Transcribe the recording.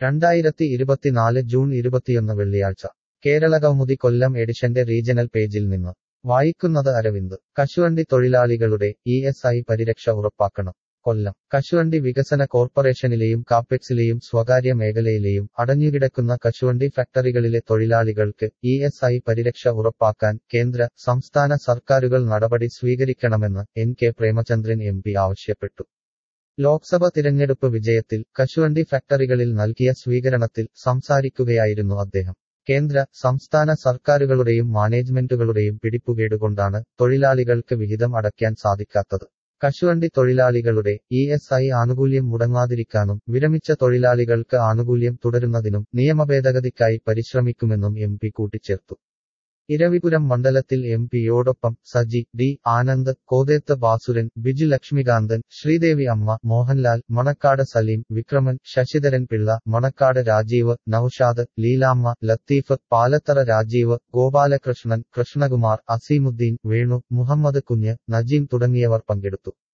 രണ്ടായിരത്തി ഇരുപത്തിനാല് ജൂൺ ഇരുപത്തിയൊന്ന് വെള്ളിയാഴ്ച കേരള കൗമുദി കൊല്ലം എഡിഷന്റെ റീജണൽ പേജിൽ നിന്ന് വായിക്കുന്നത് അരവിന്ദ് കശുവണ്ടി തൊഴിലാളികളുടെ ഇ എസ് ഐ പരിരക്ഷ ഉറപ്പാക്കണം കൊല്ലം കശുവണ്ടി വികസന കോർപ്പറേഷനിലെയും കാപ്പെക്സിലെയും സ്വകാര്യ മേഖലയിലെയും അടഞ്ഞുകിടക്കുന്ന കശുവണ്ടി ഫാക്ടറികളിലെ തൊഴിലാളികൾക്ക് ഇ എസ് ഐ പരിരക്ഷ ഉറപ്പാക്കാൻ കേന്ദ്ര സംസ്ഥാന സർക്കാരുകൾ നടപടി സ്വീകരിക്കണമെന്ന് N K Premachandran M P ആവശ്യപ്പെട്ടു ലോക്സഭ തിരഞ്ഞെടുപ്പ് വിജയത്തിൽ കശുവണ്ടി ഫാക്ടറികളിൽ നൽകിയ സ്വീകരണത്തിൽ സംസാരിക്കുകയായിരുന്നു അദ്ദേഹം കേന്ദ്ര സംസ്ഥാന സർക്കാരുകളുടെയും മാനേജ്മെന്റുകളുടെയും പിടിപ്പുകേടുകൊണ്ടാണ് തൊഴിലാളികൾക്ക് വിഹിതം അടയ്ക്കാൻ സാധിക്കാത്തത് കശുവണ്ടി തൊഴിലാളികളുടെ ഇ എസ് ഐ ആനുകൂല്യം മുടങ്ങാതിരിക്കാനും വിരമിച്ച തൊഴിലാളികൾക്ക് ആനുകൂല്യം തുടരുന്നതിനും നിയമഭേദഗതിക്കായി പരിശ്രമിക്കുമെന്നും എം പി കൂട്ടിച്ചേർത്തു ഇരവിപുരം മണ്ഡലത്തിൽ എം പിയോടൊപ്പം സജി ഡി ആനന്ദ് കോതേത്ത് ബാസുരൻ ബിജു ലക്ഷ്മികാന്തൻ ശ്രീദേവി അമ്മ മോഹൻലാൽ മണക്കാട് സലീം വിക്രമൻ ശശിധരൻ പിള്ള മണക്കാട് രാജീവ് നൌഷാദ് ലീലാമ്മ ലത്തീഫ് പാലത്തറ രാജീവ് ഗോപാലകൃഷ്ണൻ കൃഷ്ണകുമാർ അസീമുദ്ദീൻ വേണു മുഹമ്മദ് കുഞ്ഞ് നജീം തുടങ്ങിയവർ പങ്കെടുത്തു